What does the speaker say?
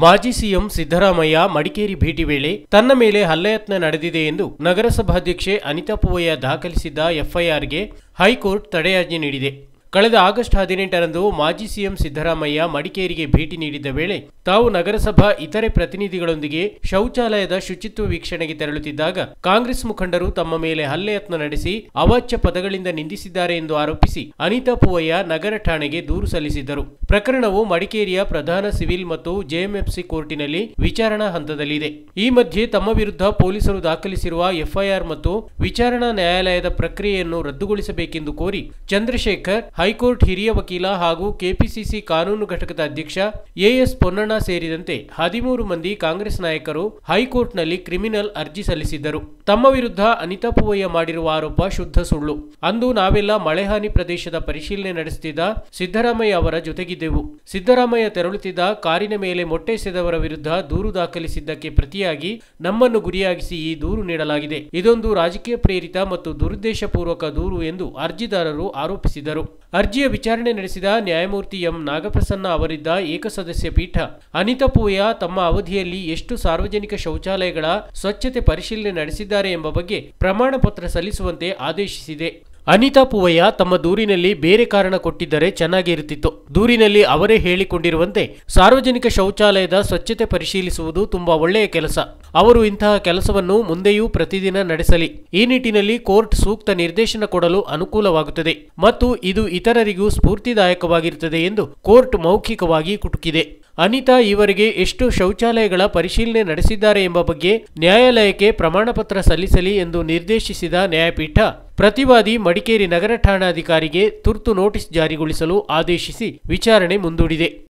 ಮಾಜಿ ಸಿಎಂ ಸಿದ್ದರಾಮಯ್ಯ ಮಡಿಕೇರಿ ಭೇಟಿ ವೇಳೆ ತನ್ನ ಮೇಲೆ ಹಲ್ಲೆಯತ್ನ ನಡೆದಿದೆ ಎಂದು ನಗರಸಭಾಧ್ಯಕ್ಷೆ ಅನಿತಾ ಪೂವಯ್ಯ ದಾಖಲಿಸಿದ್ದ ಎಫ್ಐಆರ್ಗೆ ಹೈಕೋರ್ಟ್ ತಡೆಯಾಜ್ಞೆ ನೀಡಿದೆ ಕಳೆದ ಆಗಸ್ಟ್ ಹದಿನೆಂಟರಂದು ಮಾಜಿ ಸಿಎಂ ಸಿದ್ದರಾಮಯ್ಯ ಮಡಿಕೇರಿಗೆ ಭೇಟಿ ನೀಡಿದ್ದ ವೇಳೆ ತಾವು ನಗರಸಭಾ ಇತರೆ ಪ್ರತಿನಿಧಿಗಳೊಂದಿಗೆ ಶೌಚಾಲಯದ ಶುಚಿತ್ವ ವೀಕ್ಷಣೆಗೆ ತೆರಳುತ್ತಿದ್ದಾಗ ಕಾಂಗ್ರೆಸ್ ಮುಖಂಡರು ತಮ್ಮ ಮೇಲೆ ಹಲ್ಲೆಯತ್ನ ನಡೆಸಿ ಅವಾಚ್ಯ ಪದಗಳಿಂದ ನಿಂದಿಸಿದ್ದಾರೆ ಎಂದು ಆರೋಪಿಸಿ ಅನಿತಾ ಪೂವಯ್ಯ ನಗರ ಠಾಣೆಗೆ ದೂರು ಸಲ್ಲಿಸಿದ್ದರು ಪ್ರಕರಣವು ಮಡಿಕೇರಿಯ ಪ್ರಧಾನ ಸಿವಿಲ್ ಮತ್ತು ಜೆಎಂಎಫ್ಸಿ ಕೋರ್ಟಿನಲ್ಲಿ ವಿಚಾರಣಾ ಹಂತದಲ್ಲಿದೆ ಈ ಮಧ್ಯೆ ತಮ್ಮ ವಿರುದ್ಧ ಪೊಲೀಸರು ದಾಖಲಿಸಿರುವ ಎಫ್ಐಆರ್ ಮತ್ತು ವಿಚಾರಣಾ ನ್ಯಾಯಾಲಯದ ಪ್ರಕ್ರಿಯೆಯನ್ನು ರದ್ದುಗೊಳಿಸಬೇಕೆಂದು ಕೋರಿ ಚಂದ್ರಶೇಖರ್ ಹೈಕೋರ್ಟ್ ಹಿರಿಯ ವಕೀಲ ಹಾಗೂ ಕೆಪಿಸಿಸಿ ಕಾನೂನು ಘಟಕದ ಅಧ್ಯಕ್ಷ ಎಎಸ್ ಪೊನ್ನಣ್ಣ ಸೇರಿದಂತೆ ಹದಿಮೂರು ಮಂದಿ ಕಾಂಗ್ರೆಸ್ ನಾಯಕರು ಹೈಕೋರ್ಟ್ನಲ್ಲಿ ಕ್ರಿಮಿನಲ್ ಅರ್ಜಿ ಸಲ್ಲಿಸಿದ್ದರು ತಮ್ಮ ವಿರುದ್ಧ ಅನಿತಾ ಪೂವಯ್ಯ ಮಾಡಿರುವ ಆರೋಪ ಶುದ್ಧ ಸುಳ್ಳು ಅಂದು ನಾವೆಲ್ಲ ಮಳೆಹಾನಿ ಪ್ರದೇಶದ ಪರಿಶೀಲನೆ ನಡೆಸುತ್ತಿದ್ದ ಸಿದ್ದರಾಮಯ್ಯ ಅವರ ಜೊತೆಗಿದ್ದೆವು ಸಿದ್ದರಾಮಯ್ಯ ತೆರಳುತ್ತಿದ್ದ ಕಾರಿನ ಮೇಲೆ ಮೊಟ್ಟೆ ಎಸೆದವರ ವಿರುದ್ಧ ದೂರು ದಾಖಲಿಸಿದ್ದಕ್ಕೆ ಪ್ರತಿಯಾಗಿ ನಮ್ಮನ್ನು ಗುರಿಯಾಗಿಸಿ ಈ ದೂರು ನೀಡಲಾಗಿದೆ ಇದೊಂದು ರಾಜಕೀಯ ಪ್ರೇರಿತ ಮತ್ತು ದುರುದ್ದೇಶಪೂರ್ವಕ ದೂರು ಎಂದು ಅರ್ಜಿದಾರರು ಆರೋಪಿಸಿದರು ಅರ್ಜಿಯ ವಿಚಾರಣೆ ನಡೆಸಿದ ನ್ಯಾಯಮೂರ್ತಿ ಎಂ ನಾಗಪ್ರಸನ್ನ ಅವರಿದ್ದ ಏಕಸದಸ್ಯ ಪೀಠ ಅನಿತಾ ಪೂಯ ತಮ್ಮ ಅವಧಿಯಲ್ಲಿ ಎಷ್ಟು ಸಾರ್ವಜನಿಕ ಶೌಚಾಲಯಗಳ ಸ್ವಚ್ಛತೆ ಪರಿಶೀಲನೆ ನಡೆಸಿದ್ದಾರೆ ಎಂಬ ಬಗ್ಗೆ ಪ್ರಮಾಣ ಪತ್ರ ಸಲ್ಲಿಸುವಂತೆ ಆದೇಶಿಸಿದೆ ಅನಿತಾ ಪೂವಯ್ಯ ತಮ್ಮ ದೂರಿನಲ್ಲಿ ಬೇರೆ ಕಾರಣ ಕೊಟ್ಟಿದ್ದರೆ ಚೆನ್ನಾಗಿರುತ್ತಿತ್ತು ದೂರಿನಲ್ಲಿ ಅವರೇ ಹೇಳಿಕೊಂಡಿರುವಂತೆ ಸಾರ್ವಜನಿಕ ಶೌಚಾಲಯದ ಸ್ವಚ್ಛತೆ ಪರಿಶೀಲಿಸುವುದು ತುಂಬಾ ಒಳ್ಳೆಯ ಕೆಲಸ ಅವರು ಇಂತಹ ಕೆಲಸವನ್ನು ಮುಂದೆಯೂ ಪ್ರತಿದಿನ ನಡೆಸಲಿ ಈ ನಿಟ್ಟಿನಲ್ಲಿ ಕೋರ್ಟ್ ಸೂಕ್ತ ನಿರ್ದೇಶನ ಕೊಡಲು ಅನುಕೂಲವಾಗುತ್ತದೆ ಮತ್ತು ಇದು ಇತರರಿಗೂ ಸ್ಫೂರ್ತಿದಾಯಕವಾಗಿರುತ್ತದೆ ಎಂದು ಕೋರ್ಟ್ ಮೌಖಿಕವಾಗಿ ಕುಟುಕಿದೆ ಅನಿತಾ ಈವರೆಗೆ ಎಷ್ಟು ಶೌಚಾಲಯಗಳ ಪರಿಶೀಲನೆ ನಡೆಸಿದ್ದಾರೆ ಎಂಬ ಬಗ್ಗೆ ನ್ಯಾಯಾಲಯಕ್ಕೆ ಪ್ರಮಾಣಪತ್ರ ಸಲ್ಲಿಸಲಿ ಎಂದು ನಿರ್ದೇಶಿಸಿದ ನ್ಯಾಯಪೀಠ ಪ್ರತಿವಾದಿ ಮಡಿಕೇರಿ ನಗರ ಠಾಣಾಧಿಕಾರಿಗೆ ತುರ್ತು ನೋಟಿಸ್ ಜಾರಿಗೊಳಿಸಲು ಆದೇಶಿಸಿ ವಿಚಾರಣೆ ಮುಂದೂಡಿದೆ